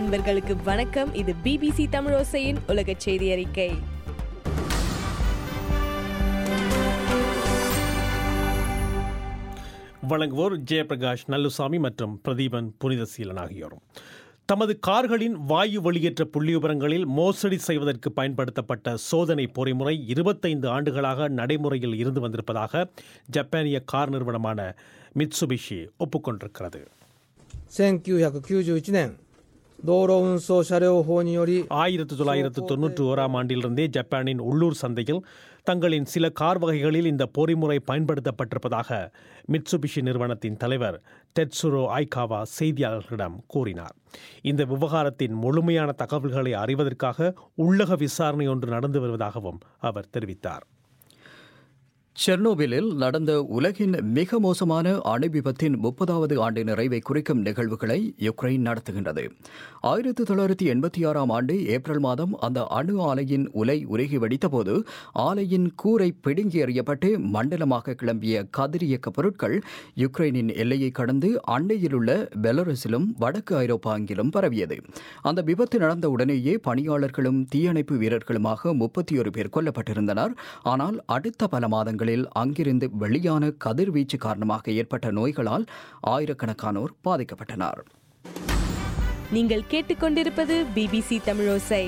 அன்பர்களுக்கு வணக்கம் இது பிபிசி தமிழோசையின் உலக செய்தி அறிக்கை வழங்குவோர் ஜெயபிரகாஷ் நல்லுசாமி மற்றும் பிரதீபன் புனிதசீலன் ஆகியோரும் தமது கார்களின் வாயு வெளியேற்ற புள்ளிவிவரங்களில் மோசடி செய்வதற்கு பயன்படுத்தப்பட்ட சோதனை பொறிமுறை இருபத்தைந்து ஆண்டுகளாக நடைமுறையில் இருந்து வந்திருப்பதாக ஜப்பானிய கார் நிறுவனமான மிட்சுபிஷி ஒப்புக்கொண்டிருக்கிறது 1991年道路運送車両法により ஆயிரத்தி தொள்ளாயிரத்து தொன்னூற்றி ஓராம் ஆண்டிலிருந்தே ஜப்பானின் உள்ளூர் சந்தையில் தங்களின் சில கார் வகைகளில் இந்த பொறிமுறை பயன்படுத்தப்பட்டிருப்பதாக மிட்சுபிஷி நிறுவனத்தின் தலைவர் டெட்சுரோ ஐகாவா செய்தியாளர்களிடம் கூறினார் இந்த விவகாரத்தின் முழுமையான தகவல்களை அறிவதற்காக உள்ளக விசாரணை ஒன்று நடந்து வருவதாகவும் அவர் தெரிவித்தார் செர்னோபிலில் நடந்த உலகின் மிக மோசமான அணு விபத்தின் முப்பதாவது ஆண்டு நிறைவை குறிக்கும் நிகழ்வுகளை யுக்ரைன் நடத்துகின்றது ஆயிரத்தி தொள்ளாயிரத்தி எண்பத்தி ஆறாம் ஆண்டு ஏப்ரல் மாதம் அந்த அணு ஆலையின் உலை உருகி வெடித்தபோது ஆலையின் கூரை பிடுங்கி எறியப்பட்டு மண்டலமாக கிளம்பிய கதிரியக்க பொருட்கள் யுக்ரைனின் எல்லையை கடந்து அண்டையிலுள்ள பெலரஸிலும் வடக்கு ஐரோப்பா அங்கிலும் பரவியது அந்த விபத்து நடந்த உடனேயே பணியாளர்களும் தீயணைப்பு வீரர்களுமாக முப்பத்தி ஒரு பேர் கொல்லப்பட்டிருந்தனர் ஆனால் அடுத்த பல மாதங்களில் அங்கிருந்து வெளியான கதிர்வீச்சு காரணமாக ஏற்பட்ட நோய்களால் ஆயிரக்கணக்கானோர் பாதிக்கப்பட்டனர் நீங்கள் கேட்டுக்கொண்டிருப்பது பிபிசி தமிழோசை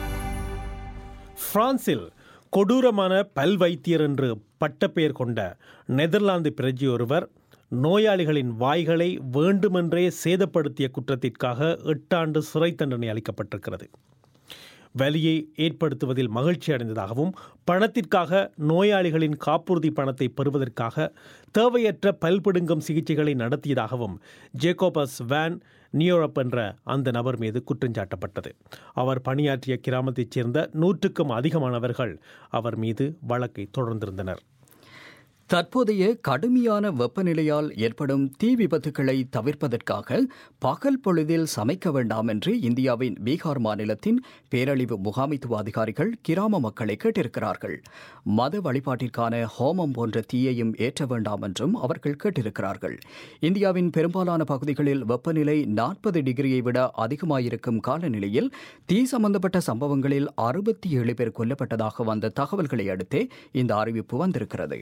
பிரான்சில் கொடூரமான பல் வைத்தியர் என்று பட்டப்பெயர் கொண்ட நெதர்லாந்து பிரஜை ஒருவர் நோயாளிகளின் வாய்களை வேண்டுமென்றே சேதப்படுத்திய குற்றத்திற்காக எட்டாண்டு சிறை தண்டனை அளிக்கப்பட்டிருக்கிறது வலியை ஏற்படுத்துவதில் மகிழ்ச்சி அடைந்ததாகவும் பணத்திற்காக நோயாளிகளின் காப்புறுதி பணத்தை பெறுவதற்காக தேவையற்ற பல்பிடுங்கும் சிகிச்சைகளை நடத்தியதாகவும் ஜேகோபஸ் வேன் நியோரப் என்ற அந்த நபர் மீது குற்றஞ்சாட்டப்பட்டது அவர் பணியாற்றிய கிராமத்தைச் சேர்ந்த நூற்றுக்கும் அதிகமானவர்கள் அவர் மீது வழக்கை தொடர்ந்திருந்தனர் தற்போதைய கடுமையான வெப்பநிலையால் ஏற்படும் தீ விபத்துக்களை தவிர்ப்பதற்காக பகல் பொழுதில் சமைக்க வேண்டாம் என்று இந்தியாவின் பீகார் மாநிலத்தின் பேரழிவு முகாமைத்துவ அதிகாரிகள் கிராம மக்களை கேட்டிருக்கிறார்கள் மத வழிபாட்டிற்கான ஹோமம் போன்ற தீயையும் ஏற்ற வேண்டாம் என்றும் அவர்கள் கேட்டிருக்கிறார்கள் இந்தியாவின் பெரும்பாலான பகுதிகளில் வெப்பநிலை நாற்பது டிகிரியை விட அதிகமாயிருக்கும் காலநிலையில் தீ சம்பந்தப்பட்ட சம்பவங்களில் அறுபத்தி ஏழு பேர் கொல்லப்பட்டதாக வந்த தகவல்களை அடுத்தே இந்த அறிவிப்பு வந்திருக்கிறது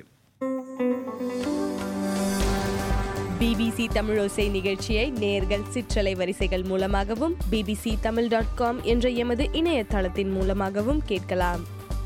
பிபிசி தமிழோசை நிகழ்ச்சியை நேர்கள் சிற்றலை வரிசைகள் மூலமாகவும் பிபிசி தமிழ் டாட் காம் என்ற எமது இணையதளத்தின் மூலமாகவும் கேட்கலாம்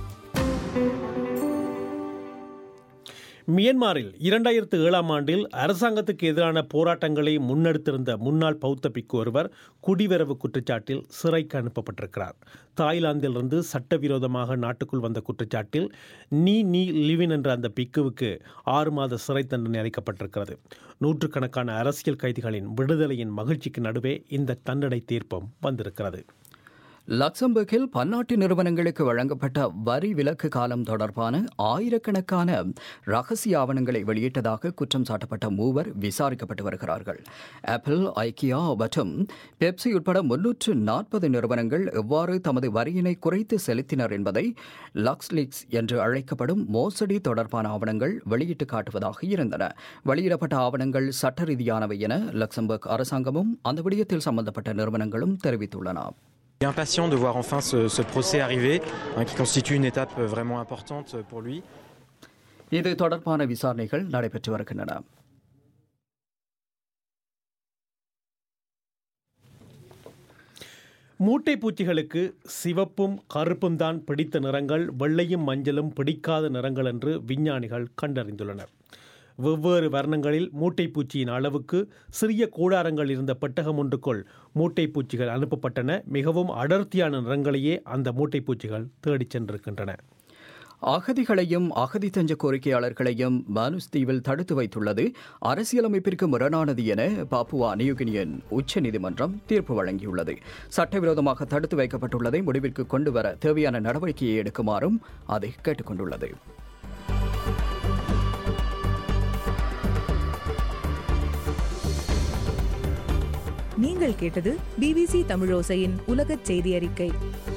மியன்மாரில் இரண்டாயிரத்து ஏழாம் ஆண்டில் அரசாங்கத்துக்கு எதிரான போராட்டங்களை முன்னெடுத்திருந்த முன்னாள் பௌத்த பிக்கு ஒருவர் குடிவரவு குற்றச்சாட்டில் சிறைக்கு அனுப்பப்பட்டிருக்கிறார் தாய்லாந்திலிருந்து சட்டவிரோதமாக நாட்டுக்குள் வந்த குற்றச்சாட்டில் நீ நீ லிவின் என்ற அந்த பிக்குவுக்கு ஆறு மாத சிறை தண்டனை அளிக்கப்பட்டிருக்கிறது நூற்றுக்கணக்கான அரசியல் கைதிகளின் விடுதலையின் மகிழ்ச்சிக்கு நடுவே இந்த தண்டனை தீர்ப்பும் வந்திருக்கிறது லக்சம்பர்கில் பன்னாட்டு நிறுவனங்களுக்கு வழங்கப்பட்ட வரி விலக்கு காலம் தொடர்பான ஆயிரக்கணக்கான ரகசிய ஆவணங்களை வெளியிட்டதாக குற்றம் சாட்டப்பட்ட மூவர் விசாரிக்கப்பட்டு வருகிறார்கள் ஆப்பிள் ஐக்கியா மற்றும் பெப்சி உட்பட முன்னூற்று நாற்பது நிறுவனங்கள் எவ்வாறு தமது வரியினை குறைத்து செலுத்தினர் என்பதை லக்ஸ்லிக்ஸ் என்று அழைக்கப்படும் மோசடி தொடர்பான ஆவணங்கள் வெளியிட்டு காட்டுவதாக இருந்தன வெளியிடப்பட்ட ஆவணங்கள் சட்ட ரீதியானவை என லக்சம்பர்க் அரசாங்கமும் அந்த விடயத்தில் சம்பந்தப்பட்ட நிறுவனங்களும் தெரிவித்துள்ளன Il est impatient de voir enfin ce, ce procès arriver, hein, qui constitue une étape vraiment importante pour lui. இது தொடர்பான விசாரணைகள் நடைபெற்று வருகின்றன மூட்டை பூச்சிகளுக்கு சிவப்பும் கருப்பும் தான் பிடித்த நிறங்கள் வெள்ளையும் மஞ்சளும் பிடிக்காத நிறங்கள் என்று விஞ்ஞானிகள் கண்டறிந்துள்ளனர் வெவ்வேறு வர்ணங்களில் மூட்டைப்பூச்சியின் அளவுக்கு சிறிய கூடாரங்கள் இருந்த பெட்டகம் ஒன்றுக்குள் மூட்டைப்பூச்சிகள் அனுப்பப்பட்டன மிகவும் அடர்த்தியான நிறங்களையே அந்த மூட்டைப்பூச்சிகள் தேடிச் சென்றிருக்கின்றன அகதிகளையும் அகதி தஞ்ச கோரிக்கையாளர்களையும் மானுஸ் தீவில் தடுத்து வைத்துள்ளது அரசியலமைப்பிற்கு முரணானது என பாப்புவா நியூகினியன் உச்சநீதிமன்றம் தீர்ப்பு வழங்கியுள்ளது சட்டவிரோதமாக தடுத்து வைக்கப்பட்டுள்ளதை முடிவிற்கு கொண்டு வர தேவையான நடவடிக்கையை எடுக்குமாறும் அது கேட்டுக்கொண்டுள்ளது நீங்கள் கேட்டது பிபிசி தமிழோசையின் உலகச் செய்தி அறிக்கை